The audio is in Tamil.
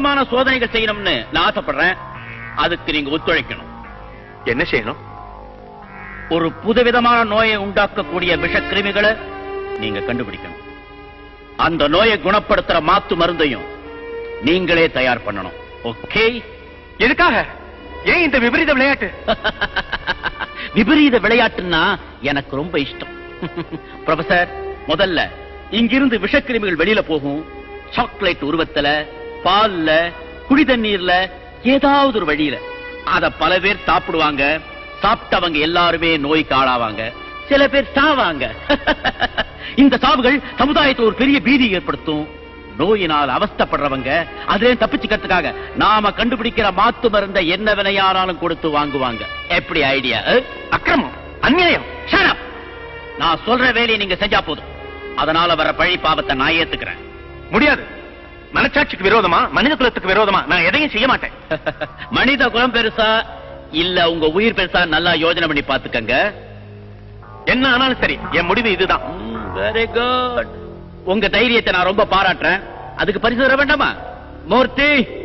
புதுவிதமான சோதனைகள் செய்யணும்னு நான் ஆசைப்படுறேன் அதுக்கு நீங்க ஒத்துழைக்கணும் என்ன செய்யணும் ஒரு புதுவிதமான நோயை உண்டாக்கக்கூடிய விஷக்கிருமிகளை நீங்க கண்டுபிடிக்கணும் அந்த நோயை குணப்படுத்துற மாத்து மருந்தையும் நீங்களே தயார் பண்ணணும் ஓகே எதுக்காக ஏன் இந்த விபரீத விளையாட்டு விபரீத விளையாட்டுன்னா எனக்கு ரொம்ப இஷ்டம் ப்ரொஃபசர் முதல்ல இங்கிருந்து விஷக்கிருமிகள் வெளியில போகும் சாக்லேட் உருவத்துல பால்ல குடி தண்ணீர்ல ஏதாவது ஒரு வழியில அத பல பேர் சாப்பிடுவாங்க சாப்பிட்டவங்க எல்லாருமே நோய்க்கு ஆளாவாங்க சில பேர் சாவாங்க இந்த சாவுகள் சமுதாயத்தில் ஒரு பெரிய பீதி ஏற்படுத்தும் நோயினால் அவஸ்தைப்படுறவங்க அதிலே தப்பிச்சுக்கிறதுக்காக நாம கண்டுபிடிக்கிற மாத்து மருந்த என்ன விலையானாலும் கொடுத்து வாங்குவாங்க எப்படி ஐடியா அக்கிரமம் அநியாயம் Shut up! நான் சொல்ற வேலையை நீங்க செஞ்சா போதும் அதனால வர பழி பாவத்தை நான் ஏத்துக்கிறேன் முடியாது மனச்சாட்சிக்கு விரோதமா மனித குலத்துக்கு விரோதமா நான் எதையும் செய்ய மாட்டேன் மனித குலம் பெருசா இல்ல உங்க உயிர் பெருசா நல்லா யோசனை பண்ணி பாத்துக்கங்க என்ன ஆனாலும் சரி என் முடிவு இதுதான் வெரி குட் உங்க தைரியத்தை நான் ரொம்ப பாராட்டுறேன் அதுக்கு பரிசு தர வேண்டாமா மூர்த்தி